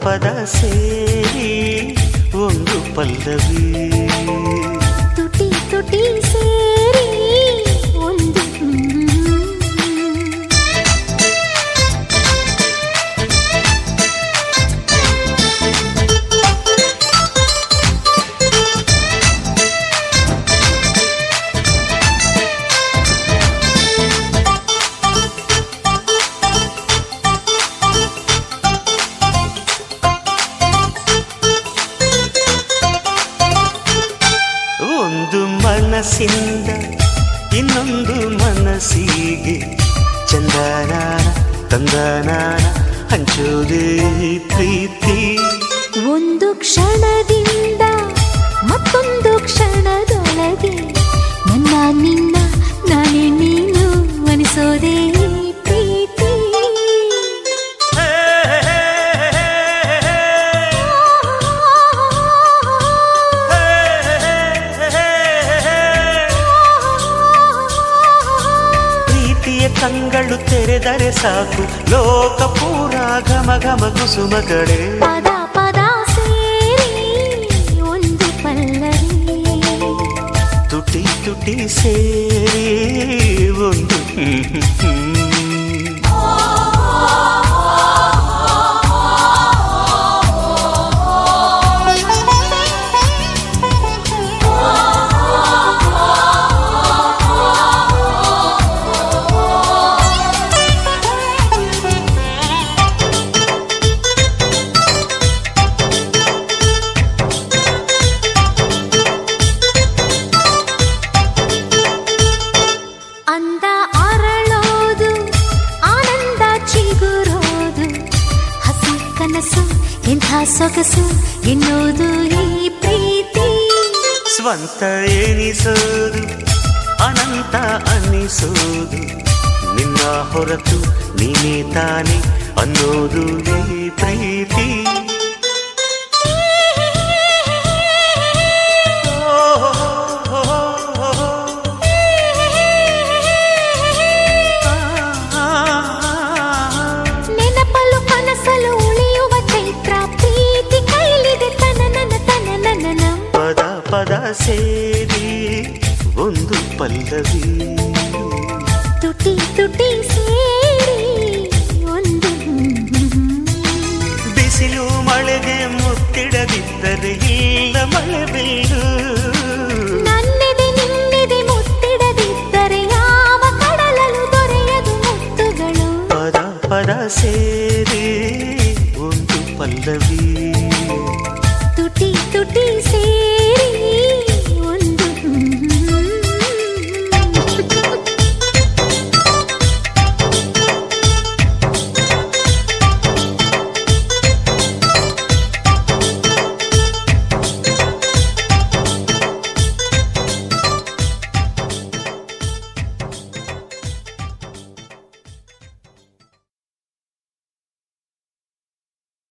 ಪದ ಸೇರಿ ಒಂದು ಪಲ್ಲವಿ ತುಟಿ ತುಟಿ ಸೇರಿ ಒಂದು ಒಂದು ಮನಸ್ಸಿಂದ ಇನ್ನೊಂದು ಮನಸ್ಸಿಗೆ ಚಂದನ ತಂದನ ಹಂಚೋದೇ ಪ್ರೀತಿ ಒಂದು ಕ್ಷಣದಿಂದ ಮತ್ತೊಂದು ಕ್ಷಣದೊಳಗೆ ನನ್ನ ನಿನ್ನ ನಾನೇ ನೀನು ಅನಿಸೋದೇ ಪ್ರೀತಿ ಪ್ರೀತಿಯ ಕಂಗಳು ತೆರೆದರೆ ಸಾಕು ಲೋಕ ಪೂರ ಘಮ ಘಮ ಕುಸುಮ ಕಡೆ ಪದ ಪದ ಸೇರಿ ಒಂದು ಪಲ್ಲವಿ ತುಟಿ ತುಟಿ ಸೇರಿ ಒಂದು ಅಂದ ಅರಳೋದು ಆನಂದ ಚಿಗುರೋದು ಹಸಿ ಕನಸು ಎಂಥ ಸೊಗಸು ಎನ್ನುವುದು ಈ ಪ್ರೀತಿ ಸ್ವಂತ ಎನಿಸೋದು ಅನಂತ ಅನ್ನಿಸೋದು ನಿನ್ನ ಹೊರತು ನೀನೇ ತಾನೆ ಅನ್ನೋದು ಈ ಪ್ರೀತಿ ನೆನಪಲು ಕನಸಲು ಉಳಿಯುವ ಚೈತ್ರ ಪ್ರೀತಿ ಕೈಲಿದೆ ತನನನ ತನನನ ಪದ ಪದ ಸೇರಿ ಒಂದು ಪಲ್ಲವಿ ತುಟಿ ತುಟಿ ಸೇರಿ ಒಂದು ಬಿಸಿಲು ಮಳೆಗೆ ಮುತ್ತಿಡದಿದ್ದರೆ ಇಲ್ಲ ಮಳೆ ಬೀಳು ನನ್ನೆದೆ ನಿನ್ನೆದೆ ಮುತ್ತಿಡದಿದ್ದರೆ ಯಾವ ಕಡಲಲು ದೊರೆಯದು ಮುತ್ತುಗಳು ಪದ ಪದ ಸೇರಿ ಒಂದು ಪಲ್ಲವಿ ತುಟಿ ತುಟಿ